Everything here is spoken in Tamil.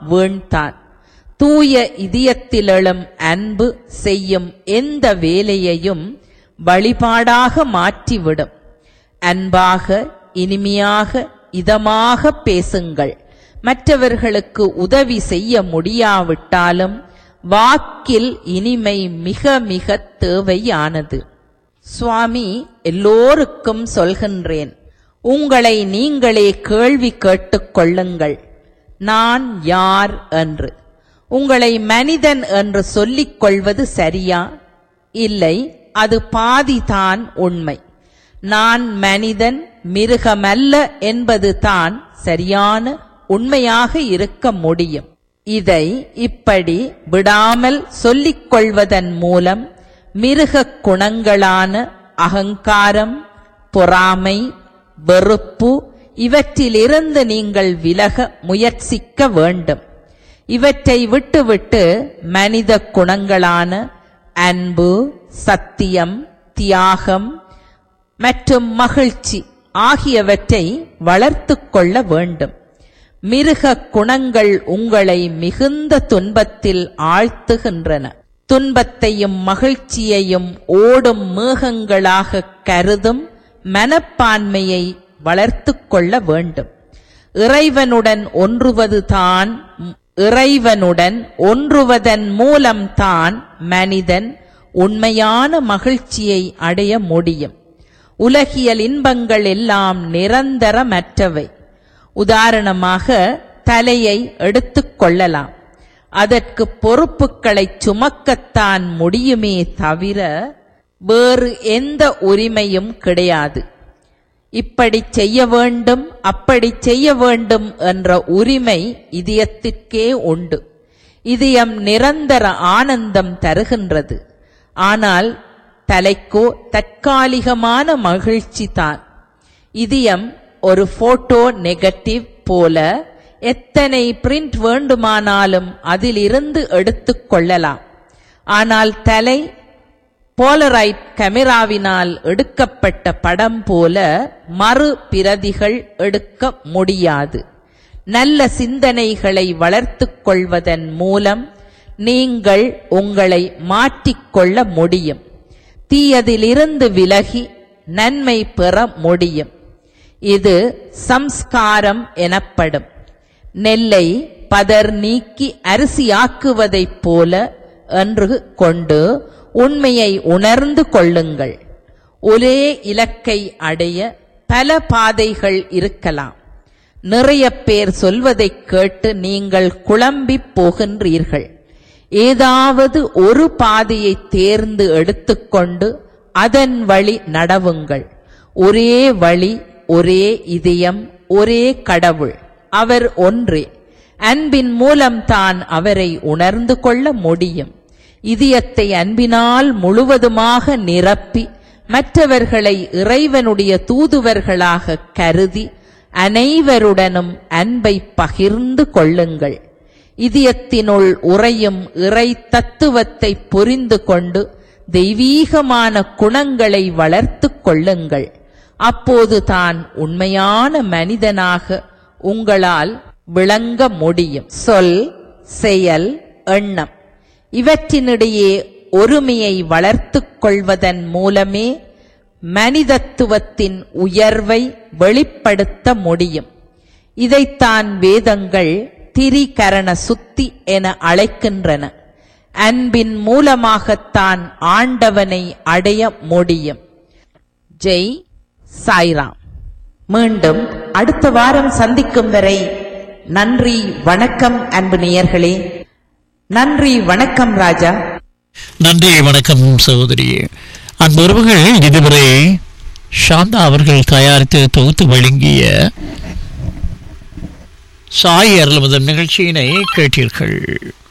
வீண்தான் தூய இதயத்திலெழும் அன்பு செய்யும் எந்த வேலையையும் வழிபாடாக மாற்றிவிடும் அன்பாக இனிமையாக இதமாக பேசுங்கள் மற்றவர்களுக்கு உதவி செய்ய முடியாவிட்டாலும் வாக்கில் இனிமை மிக மிக தேவையானது சுவாமி எல்லோருக்கும் சொல்கின்றேன் உங்களை நீங்களே கேள்வி கேட்டுக் கொள்ளுங்கள் நான் யார் என்று உங்களை மனிதன் என்று சொல்லிக் கொள்வது சரியா இல்லை அது பாதிதான் உண்மை நான் மனிதன் மிருகமல்ல என்பது தான் சரியான உண்மையாக இருக்க முடியும் இதை இப்படி விடாமல் சொல்லிக் கொள்வதன் மூலம் மிருக குணங்களான அகங்காரம் பொறாமை வெறுப்பு இவற்றிலிருந்து நீங்கள் விலக முயற்சிக்க வேண்டும் இவற்றை விட்டுவிட்டு மனித குணங்களான அன்பு சத்தியம் தியாகம் மற்றும் மகிழ்ச்சி ஆகியவற்றை வளர்த்துக் கொள்ள வேண்டும் மிருக குணங்கள் உங்களை மிகுந்த துன்பத்தில் ஆழ்த்துகின்றன துன்பத்தையும் மகிழ்ச்சியையும் ஓடும் மேகங்களாக கருதும் மனப்பான்மையை வளர்த்துக் கொள்ள வேண்டும் இறைவனுடன் ஒன்றுவது தான் இறைவனுடன் ஒன்றுவதன் மூலம்தான் மனிதன் உண்மையான மகிழ்ச்சியை அடைய முடியும் உலகியல் இன்பங்கள் எல்லாம் நிரந்தரமற்றவை உதாரணமாக தலையை எடுத்துக் கொள்ளலாம் அதற்கு பொறுப்புகளை சுமக்கத்தான் முடியுமே தவிர வேறு எந்த உரிமையும் கிடையாது இப்படி செய்ய வேண்டும் அப்படி செய்ய வேண்டும் என்ற உரிமை இதயத்திற்கே உண்டு இதயம் நிரந்தர ஆனந்தம் தருகின்றது ஆனால் தலைக்கோ தற்காலிகமான மகிழ்ச்சி தான் இதயம் ஒரு போட்டோ நெகட்டிவ் போல எத்தனை பிரிண்ட் வேண்டுமானாலும் அதிலிருந்து எடுத்துக் கொள்ளலாம் ஆனால் தலை போலரைட் கேமராவினால் எடுக்கப்பட்ட படம் போல மறு பிரதிகள் எடுக்க முடியாது நல்ல சிந்தனைகளை வளர்த்துக் கொள்வதன் மூலம் நீங்கள் உங்களை மாற்றிக்கொள்ள முடியும் தீயதிலிருந்து விலகி நன்மை பெற முடியும் இது சம்ஸ்காரம் எனப்படும் நெல்லை பதர் நீக்கி அரிசியாக்குவதைப் போல என்று கொண்டு உண்மையை உணர்ந்து கொள்ளுங்கள் ஒரே இலக்கை அடைய பல பாதைகள் இருக்கலாம் நிறைய பேர் சொல்வதைக் கேட்டு நீங்கள் குழம்பிப் போகின்றீர்கள் ஏதாவது ஒரு பாதையை தேர்ந்து எடுத்துக்கொண்டு அதன் வழி நடவுங்கள் ஒரே வழி ஒரே இதயம் ஒரே கடவுள் அவர் ஒன்றே அன்பின் மூலம்தான் அவரை உணர்ந்து கொள்ள முடியும் இதயத்தை அன்பினால் முழுவதுமாக நிரப்பி மற்றவர்களை இறைவனுடைய தூதுவர்களாக கருதி அனைவருடனும் அன்பை பகிர்ந்து கொள்ளுங்கள் இதயத்தினுள் உறையும் இறை தத்துவத்தை புரிந்து கொண்டு தெய்வீகமான குணங்களை வளர்த்துக் கொள்ளுங்கள் அப்போது தான் உண்மையான மனிதனாக உங்களால் விளங்க முடியும் சொல் செயல் எண்ணம் இவற்றினிடையே ஒருமையை வளர்த்துக் கொள்வதன் மூலமே மனிதத்துவத்தின் உயர்வை வெளிப்படுத்த முடியும் இதைத்தான் வேதங்கள் திரிகரண சுத்தி என அழைக்கின்றன அன்பின் மூலமாகத்தான் ஆண்டவனை அடைய முடியும் ஜெய் சாய்ராம் மீண்டும் அடுத்த வாரம் சந்திக்கும் வரை நன்றி வணக்கம் அன்பு நேயர்களே நன்றி வணக்கம் ராஜா நன்றி வணக்கம் சகோதரியே அன்புறவுகள் இதுவரை சாந்தா அவர்கள் தயாரித்து தொகுத்து வழங்கிய சாய் அருள்முதல் நிகழ்ச்சியினை கேட்டீர்கள்